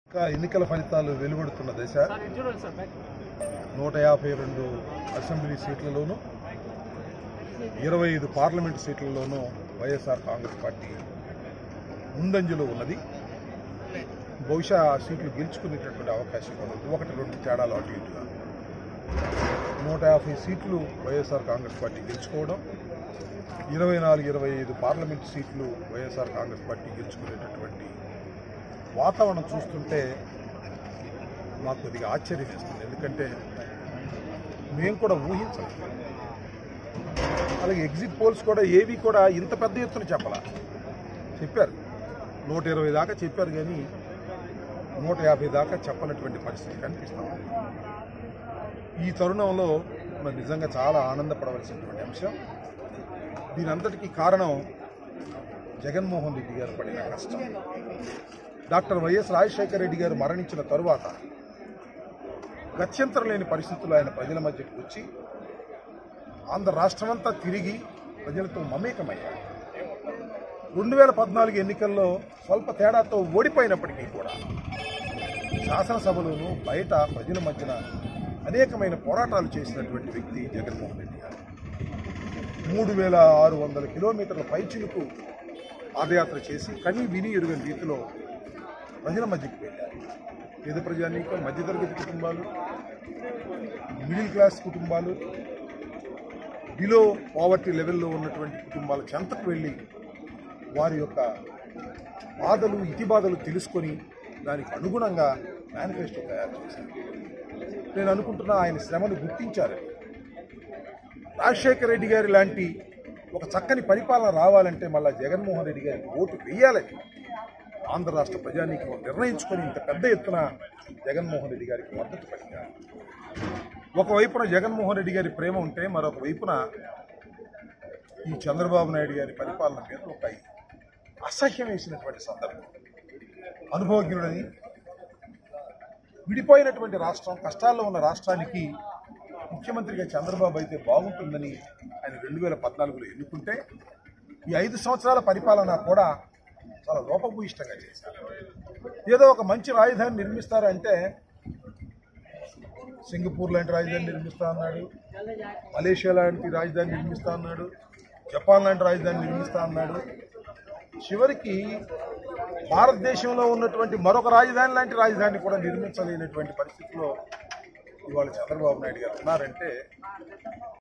ఇంకా ఎన్నికల ఫలితాలు వెలువడుతున్న దశ సార్ ఇటు చూడండి సార్ బ్యాక్ నూట యాభై రెండు అసెంబ్లీ సీట్లలోనూ ఇరవై ఐదు పార్లమెంట్ సీట్లలోనూ వైఎస్ఆర్ కాంగ్రెస్ పార్టీ ముందంజలో ఉన్నది బహుశా ఆ సీట్లు గెలుచుకునేటటువంటి అవకాశం ఉన్నది ఒకటి రెండు తేడాలు అటు ఇటుగా నూట యాభై సీట్లు వైఎస్ఆర్ కాంగ్రెస్ పార్టీ గెలుచుకోవడం ఇరవై నాలుగు ఇరవై ఐదు పార్లమెంట్ సీట్లు వైఎస్ఆర్ కాంగ్రెస్ పార్టీ గెలుచుకునేటటువంటి వాతావరణం చూస్తుంటే మాకు కొద్దిగా ఆశ్చర్యం వేస్తుంది ఎందుకంటే మేము కూడా ఊహించలేదు అలాగే ఎగ్జిట్ పోల్స్ కూడా ఏవి కూడా ఇంత పెద్ద ఎత్తున చెప్పాల చెప్పారు నూట ఇరవై దాకా చెప్పారు కానీ నూట యాభై దాకా చెప్పనటువంటి పరిస్థితి కనిపిస్తా ఉంది ఈ తరుణంలో మరి నిజంగా చాలా ఆనందపడవలసినటువంటి అంశం దీనంతటికీ కారణం జగన్మోహన్ రెడ్డి గారు పడిన కష్టం డాక్టర్ వైఎస్ రాజశేఖర రెడ్డి గారు మరణించిన తరువాత గత్యంతరం లేని పరిస్థితుల్లో ఆయన ప్రజల మధ్యకు వచ్చి ఆంధ్ర రాష్ట్రమంతా తిరిగి ప్రజలతో మమేకమయ్యారు రెండు వేల పద్నాలుగు ఎన్నికల్లో స్వల్ప తేడాతో ఓడిపోయినప్పటికీ కూడా శాసనసభలోనూ బయట ప్రజల మధ్యన అనేకమైన పోరాటాలు చేసినటువంటి వ్యక్తి జగన్మోహన్ రెడ్డి గారు మూడు వేల ఆరు వందల కిలోమీటర్ల పైచిలుకు పాదయాత్ర చేసి కనీ విని ఎరుగని రీతిలో ప్రజల మధ్యకి వెళ్ళారు పేద ప్రజానీకం మధ్యతరగతి కుటుంబాలు మిడిల్ క్లాస్ కుటుంబాలు బిలో పావర్టీ లెవెల్లో ఉన్నటువంటి కుటుంబాల చెంతకు వెళ్ళి వారి యొక్క బాధలు ఇతి బాధలు తెలుసుకొని దానికి అనుగుణంగా మేనిఫెస్టో తయారు చేశారు నేను అనుకుంటున్నా ఆయన శ్రమను గుర్తించారు రాజశేఖర రెడ్డి గారి లాంటి ఒక చక్కని పరిపాలన రావాలంటే మళ్ళా జగన్మోహన్ రెడ్డి గారికి ఓటు వేయాలని ఆంధ్ర రాష్ట్ర ప్రజానీకం నిర్ణయించుకొని ఇంత పెద్ద ఎత్తున జగన్మోహన్ రెడ్డి గారికి మద్దతు పలికారు ఒకవైపున జగన్మోహన్ రెడ్డి గారి ప్రేమ ఉంటే మరొక వైపున ఈ చంద్రబాబు నాయుడు గారి పరిపాలన మీద ఒక అసహ్యం వేసినటువంటి సందర్భం అనుభవజ్ఞుడని విడిపోయినటువంటి రాష్ట్రం కష్టాల్లో ఉన్న రాష్ట్రానికి ముఖ్యమంత్రిగా చంద్రబాబు అయితే బాగుంటుందని ఆయన రెండు వేల పద్నాలుగులో ఎన్నుకుంటే ఈ ఐదు సంవత్సరాల పరిపాలన కూడా చాలా లోపభూయిష్టంగా చేశారు ఏదో ఒక మంచి రాజధాని నిర్మిస్తారంటే సింగపూర్ లాంటి రాజధాని నిర్మిస్తా అన్నాడు మలేషియా లాంటి రాజధాని నిర్మిస్తా అన్నాడు జపాన్ లాంటి రాజధాని నిర్మిస్తా అన్నాడు చివరికి భారతదేశంలో ఉన్నటువంటి మరొక రాజధాని లాంటి రాజధాని కూడా నిర్మించలేనటువంటి పరిస్థితిలో ఇవాళ చంద్రబాబు నాయుడు గారు ఉన్నారంటే